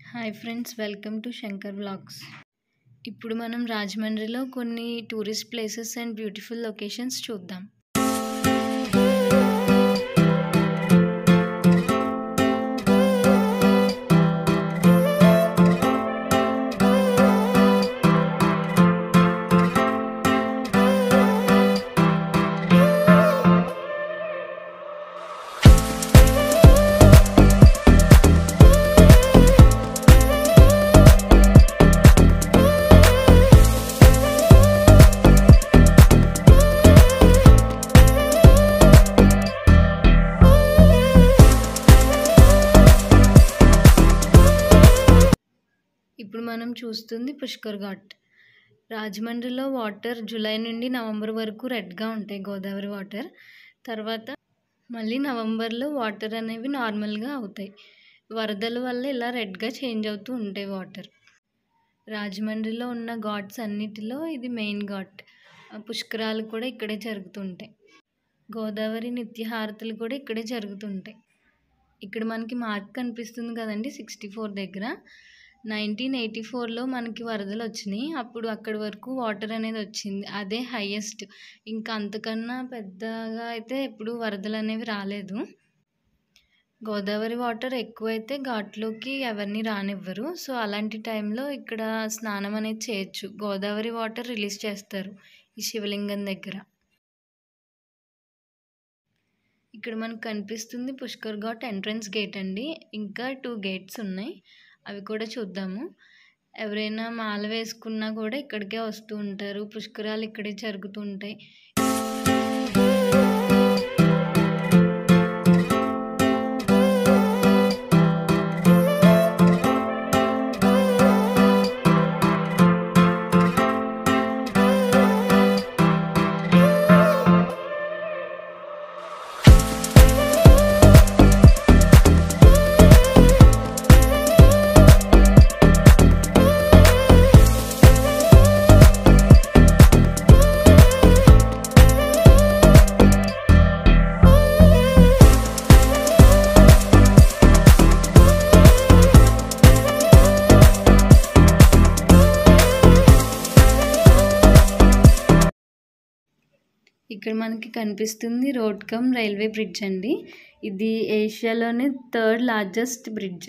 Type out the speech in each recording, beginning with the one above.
hi friends welcome to Shankar vlogs ఇప్పుడు మనం రాజమండ్రిలో కొన్ని tourist places and beautiful locations చూద్దాం ఇప్పుడు మనం చూస్తుంది పుష్కర్ ఘాట్ రాజమండ్రిలో వాటర్ జూలై నుండి నవంబర్ వరకు రెడ్గా ఉంటాయి గోదావరి వాటర్ తర్వాత మళ్ళీ నవంబర్లో వాటర్ అనేవి నార్మల్గా అవుతాయి వరదల వల్ల ఇలా రెడ్గా చేంజ్ అవుతూ ఉంటాయి వాటర్ రాజమండ్రిలో ఉన్న ఘాట్స్ అన్నిటిలో ఇది మెయిన్ ఘాట్ పుష్కరాలు కూడా ఇక్కడే జరుగుతుంటాయి గోదావరి నిత్యహారతులు కూడా ఇక్కడే జరుగుతుంటాయి ఇక్కడ మనకి మార్క్ కనిపిస్తుంది కదండి సిక్స్టీ ఫోర్ దగ్గర నైన్టీన్ ఎయిటీ ఫోర్లో మనకి వరదలు వచ్చినాయి అప్పుడు అక్కడి వరకు వాటర్ అనేది వచ్చింది అదే హైయెస్ట్ ఇంకా అంతకన్నా పెద్దగా అయితే ఎప్పుడు వరదలు అనేవి రాలేదు గోదావరి వాటర్ ఎక్కువైతే ఘాట్లోకి ఎవరిని రానివ్వరు సో అలాంటి టైంలో ఇక్కడ స్నానం అనేది చేయొచ్చు గోదావరి వాటర్ రిలీజ్ చేస్తారు ఈ శివలింగం దగ్గర ఇక్కడ మనకు కనిపిస్తుంది పుష్కర్ ఘాట్ ఎంట్రన్స్ గేట్ అండి ఇంకా టూ గేట్స్ ఉన్నాయి అవి కూడా చూద్దాము ఎవరైనా మాల వేసుకున్నా కూడా ఇక్కడికే వస్తూ ఉంటారు పుష్కరాలు ఇక్కడే జరుగుతూ ఉంటాయి ఇక్కడ మనకి కనిపిస్తుంది రోడ్ కమ్ రైల్వే బ్రిడ్జ్ అండి ఇది ఏషియాలోనే థర్డ్ లార్జెస్ట్ బ్రిడ్జ్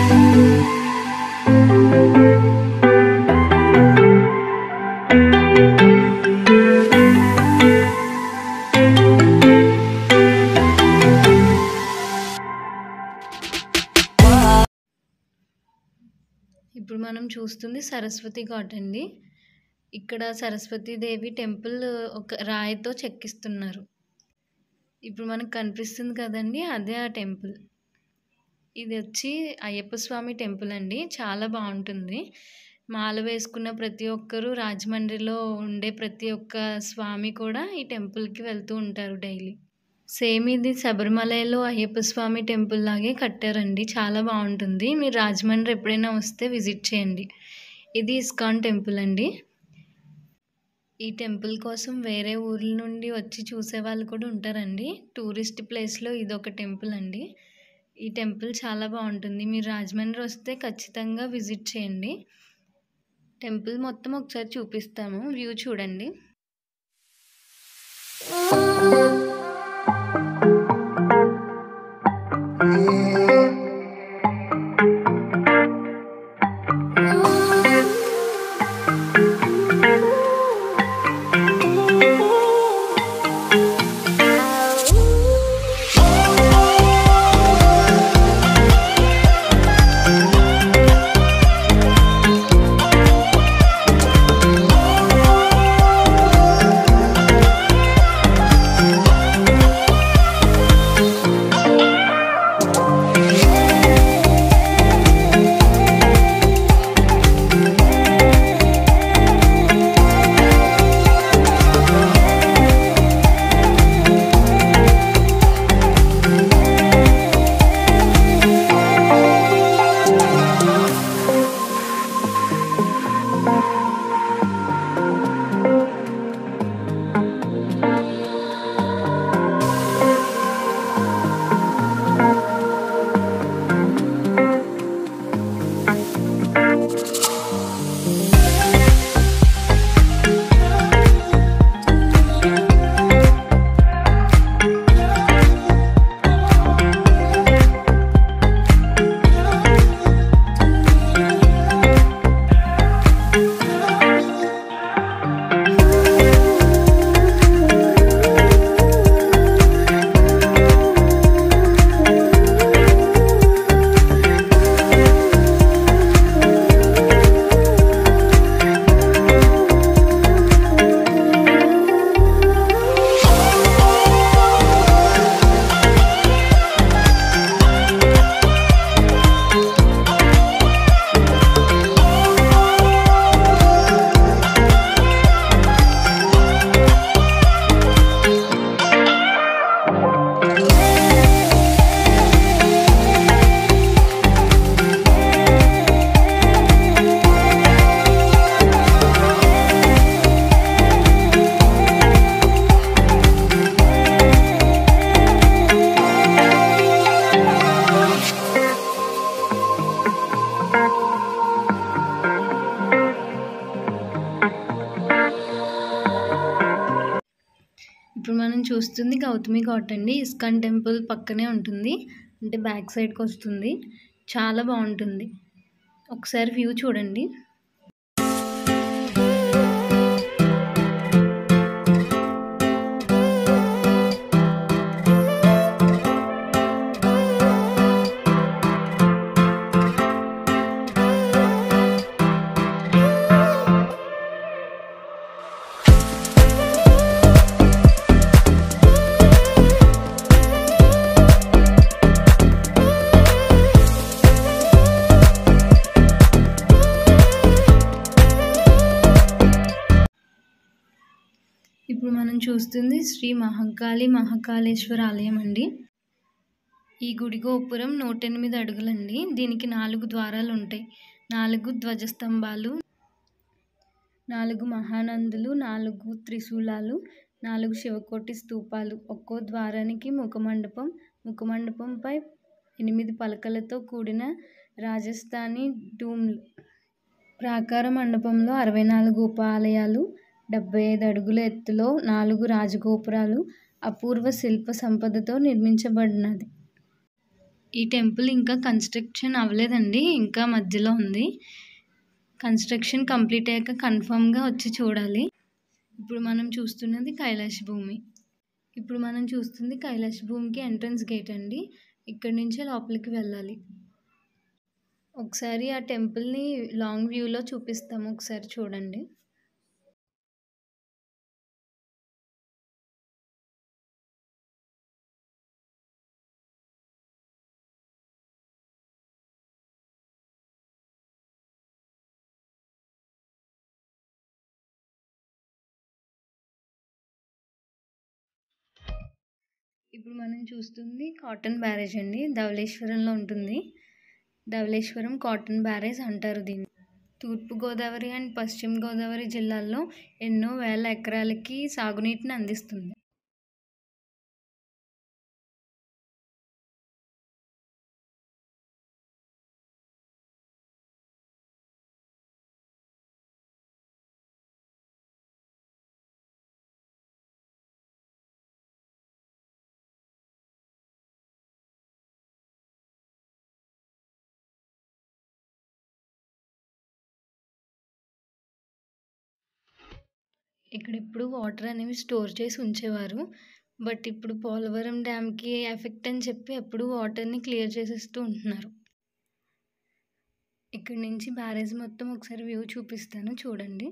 ఇప్పుడు మనం చూస్తుంది సరస్వతి ఘాట్ అండి ఇక్కడ సరస్వతీదేవి టెంపుల్ ఒక రాయితో చెక్కిస్తున్నారు ఇప్పుడు మనకు కనిపిస్తుంది కదండి అదే ఆ టెంపుల్ ఇది వచ్చి అయ్యప్ప స్వామి టెంపుల్ అండి చాలా బాగుంటుంది మాల వేసుకున్న ప్రతి ఒక్కరూ రాజమండ్రిలో ఉండే ప్రతి ఒక్క స్వామి కూడా ఈ టెంపుల్కి వెళ్తూ ఉంటారు డైలీ సేమ్ ఇది శబరిమలలో అయ్యప్ప స్వామి టెంపుల్ లాగే కట్టారండి చాలా బాగుంటుంది మీరు రాజమండ్రి ఎప్పుడైనా వస్తే విజిట్ చేయండి ఇది ఇస్కాన్ టెంపుల్ అండి ఈ టెంపుల్ కోసం వేరే ఊర్ల నుండి వచ్చి చూసే వాళ్ళు కూడా ఉంటారండి టూరిస్ట్ ప్లేస్లో ఇది ఒక టెంపుల్ అండి ఈ టెంపుల్ చాలా బాగుంటుంది మీరు రాజమండ్రి వస్తే ఖచ్చితంగా విజిట్ చేయండి టెంపుల్ మొత్తం ఒకసారి చూపిస్తాము వ్యూ చూడండి చూస్తుంది గౌతమి ఘాట్ అండి ఇస్కాన్ టెంపుల్ పక్కనే ఉంటుంది అంటే బ్యాక్ సైడ్కి వస్తుంది చాలా బాగుంటుంది ఒకసారి వ్యూ చూడండి ఇప్పుడు మనం చూస్తుంది శ్రీ మహంకాళి మహాకాళేశ్వర ఆలయం అండి ఈ గుడి గోపురం నూట ఎనిమిది అడుగులండి దీనికి నాలుగు ద్వారాలు ఉంటాయి నాలుగు ధ్వజస్తంభాలు నాలుగు మహానందులు నాలుగు త్రిశూలాలు నాలుగు శివకోటి స్తూపాలు ఒక్కో ద్వారానికి ముఖమండపం ముఖమండపంపై ఎనిమిది పలకలతో కూడిన రాజస్థానీ డూమ్లు ప్రాకార మండపంలో అరవై నాలుగు ఉపాలయాలు డెబ్బై ఐదు అడుగుల ఎత్తులో నాలుగు రాజగోపురాలు అపూర్వ శిల్ప సంపదతో నిర్మించబడినది ఈ టెంపుల్ ఇంకా కన్స్ట్రక్షన్ అవ్వలేదండి ఇంకా మధ్యలో ఉంది కన్స్ట్రక్షన్ కంప్లీట్ అయ్యాక కన్ఫామ్గా వచ్చి చూడాలి ఇప్పుడు మనం చూస్తున్నది కైలాష్ భూమి ఇప్పుడు మనం చూస్తుంది కైలాష్ భూమికి ఎంట్రన్స్ గేట్ అండి ఇక్కడి నుంచే లోపలికి వెళ్ళాలి ఒకసారి ఆ టెంపుల్ని లాంగ్ వ్యూలో చూపిస్తాము ఒకసారి చూడండి ఇప్పుడు మనం చూస్తుంది కాటన్ బ్యారేజ్ అండి ధవళేశ్వరంలో ఉంటుంది ధవళేశ్వరం కాటన్ బ్యారేజ్ అంటారు దీన్ని తూర్పుగోదావరి అండ్ పశ్చిమ గోదావరి జిల్లాల్లో ఎన్నో వేల ఎకరాలకి సాగునీటిని అందిస్తుంది ఇక్కడ ఇప్పుడు వాటర్ అనేవి స్టోర్ చేసి ఉంచేవారు బట్ ఇప్పుడు పోలవరం డ్యామ్కి ఎఫెక్ట్ అని చెప్పి ఎప్పుడు వాటర్ని క్లియర్ చేసేస్తూ ఉంటున్నారు ఇక్కడ నుంచి బ్యారేజ్ మొత్తం ఒకసారి వ్యూ చూపిస్తాను చూడండి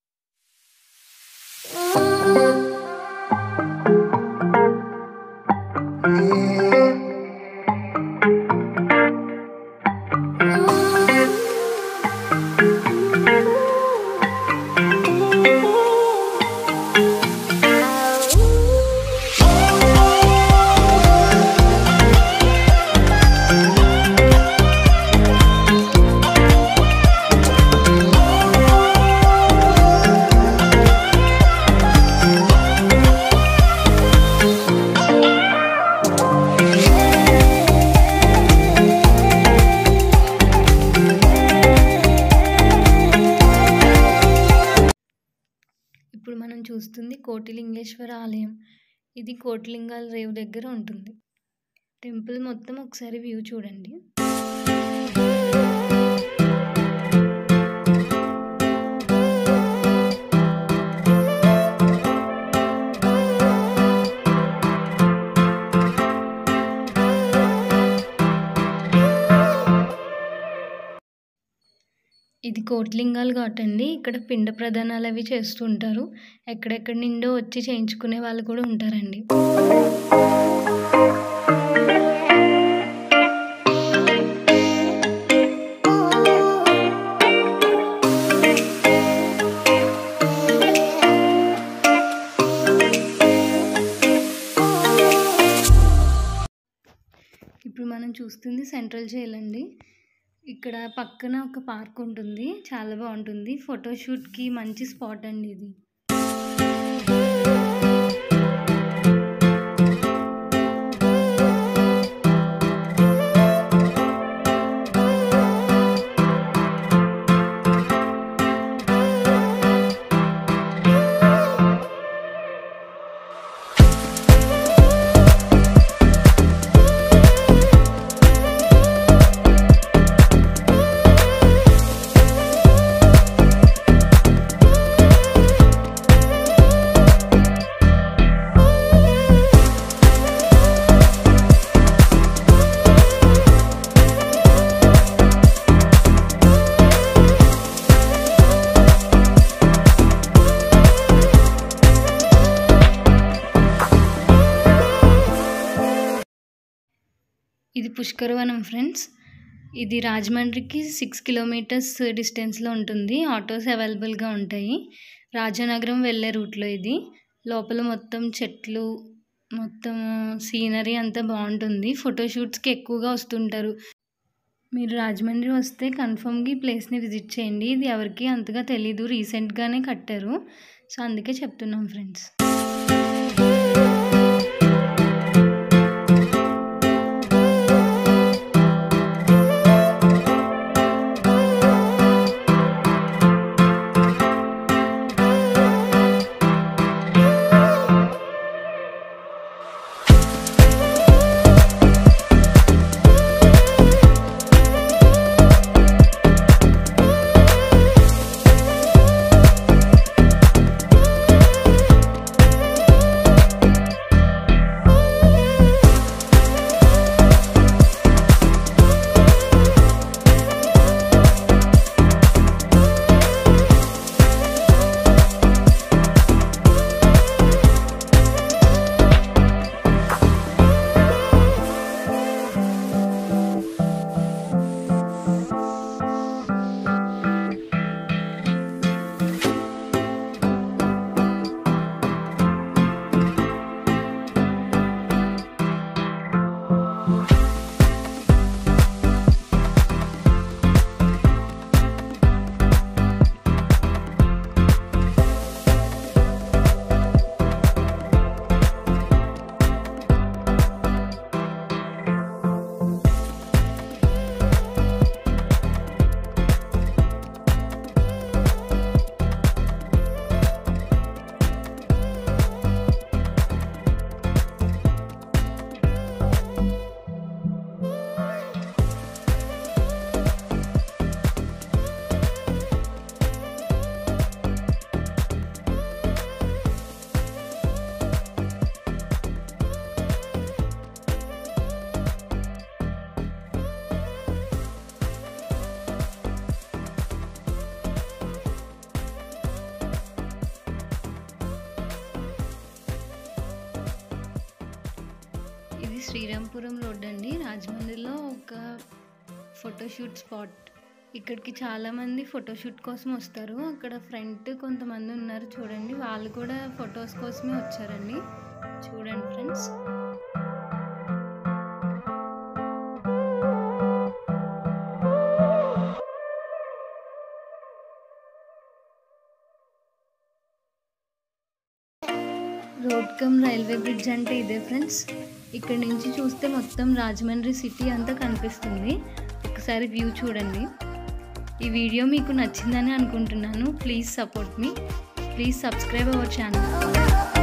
ఇప్పుడు మనం చూస్తుంది కోటిలింగేశ్వర ఆలయం ఇది కోటిలింగాల రేవు దగ్గర ఉంటుంది టెంపుల్ మొత్తం ఒకసారి వ్యూ చూడండి ఇది కోట్లింగాలు ఘాటండి ఇక్కడ పిండ ప్రదానాలు అవి చేస్తూ ఉంటారు ఎక్కడెక్కడి నుండో వచ్చి చేయించుకునే వాళ్ళు కూడా ఉంటారండి ఇప్పుడు మనం చూస్తుంది సెంట్రల్ జైల్ అండి ఇక్కడ పక్కన ఒక పార్క్ ఉంటుంది చాలా బాగుంటుంది ఫోటోషూట్కి మంచి స్పాట్ అండి ఇది పుష్కరవనం ఫ్రెండ్స్ ఇది రాజమండ్రికి సిక్స్ కిలోమీటర్స్ డిస్టెన్స్లో ఉంటుంది ఆటోస్ అవైలబుల్గా ఉంటాయి రాజనగరం వెళ్ళే రూట్లో ఇది లోపల మొత్తం చెట్లు మొత్తం సీనరీ అంతా బాగుంటుంది ఫోటోషూట్స్కి ఎక్కువగా వస్తుంటారు మీరు రాజమండ్రి వస్తే కన్ఫర్మ్గా ఈ ప్లేస్ని విజిట్ చేయండి ఇది ఎవరికి అంతగా తెలీదు రీసెంట్గానే కట్టారు సో అందుకే చెప్తున్నాం ఫ్రెండ్స్ ఇది శ్రీరాంపురం రోడ్ అండి రాజమండ్రిలో ఒక ఫోటోషూట్ స్పాట్ ఇక్కడికి చాలామంది ఫోటోషూట్ కోసం వస్తారు అక్కడ ఫ్రంట్ కొంతమంది ఉన్నారు చూడండి వాళ్ళు కూడా ఫొటోస్ కోసమే వచ్చారండి చూడండి friends road cum railway bridge అంటే ఇదే ఫ్రెండ్స్ ఇక్కడ నుంచి చూస్తే మొత్తం రాజమండ్రి సిటీ అంతా కనిపిస్తుంది ఒకసారి వ్యూ చూడండి ఈ వీడియో మీకు నచ్చిందని అనుకుంటున్నాను ప్లీజ్ సపోర్ట్ మీ ప్లీజ్ సబ్స్క్రైబ్ అవర్ ఛానల్